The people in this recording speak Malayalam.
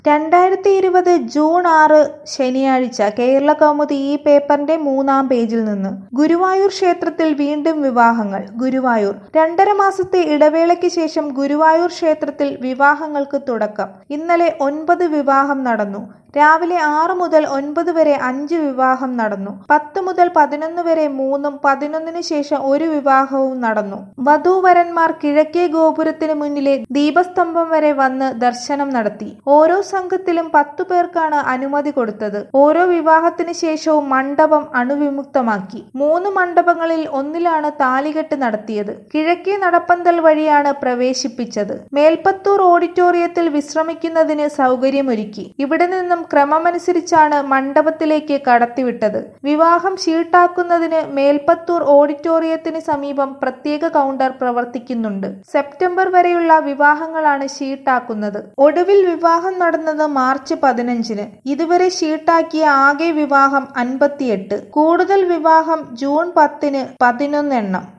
രണ്ടായിരത്തി ഇരുപത് ജൂൺ ആറ് ശനിയാഴ്ച കേരള കൗമുദി ഈ പേപ്പറിന്റെ മൂന്നാം പേജിൽ നിന്ന് ഗുരുവായൂർ ക്ഷേത്രത്തിൽ വീണ്ടും വിവാഹങ്ങൾ ഗുരുവായൂർ രണ്ടര മാസത്തെ ഇടവേളയ്ക്ക് ശേഷം ഗുരുവായൂർ ക്ഷേത്രത്തിൽ വിവാഹങ്ങൾക്ക് തുടക്കം ഇന്നലെ ഒൻപത് വിവാഹം നടന്നു രാവിലെ ആറ് മുതൽ ഒൻപത് വരെ അഞ്ച് വിവാഹം നടന്നു പത്ത് മുതൽ പതിനൊന്ന് വരെ മൂന്നും പതിനൊന്നിന് ശേഷം ഒരു വിവാഹവും നടന്നു വധൂവരന്മാർ കിഴക്കേ ഗോപുരത്തിന് മുന്നിലെ ദീപസ്തംഭം വരെ വന്ന് ദർശനം നടത്തി ഓരോ സംഘത്തിലും പത്തു പേർക്കാണ് അനുമതി കൊടുത്തത് ഓരോ വിവാഹത്തിന് ശേഷവും മണ്ഡപം അണുവിമുക്തമാക്കി മൂന്ന് മണ്ഡപങ്ങളിൽ ഒന്നിലാണ് താലികെട്ട് നടത്തിയത് കിഴക്കേ നടപ്പന്തൽ വഴിയാണ് പ്രവേശിപ്പിച്ചത് മേൽപ്പത്തൂർ ഓഡിറ്റോറിയത്തിൽ വിശ്രമിക്കുന്നതിന് സൗകര്യമൊരുക്കി ഇവിടെ നിന്നും ക്രമമനുസരിച്ചാണ് മണ്ഡപത്തിലേക്ക് കടത്തിവിട്ടത് വിവാഹം ഷീട്ടാക്കുന്നതിന് മേൽപ്പത്തൂർ ഓഡിറ്റോറിയത്തിന് സമീപം പ്രത്യേക കൗണ്ടർ പ്രവർത്തിക്കുന്നുണ്ട് സെപ്റ്റംബർ വരെയുള്ള വിവാഹങ്ങളാണ് ഷീട്ടാക്കുന്നത് ഒടുവിൽ വിവാഹം നടന്നത് മാർച്ച് പതിനഞ്ചിന് ഇതുവരെ ഷീട്ടാക്കിയ ആകെ വിവാഹം അൻപത്തിയെട്ട് കൂടുതൽ വിവാഹം ജൂൺ പത്തിന് പതിനൊന്ന് എണ്ണം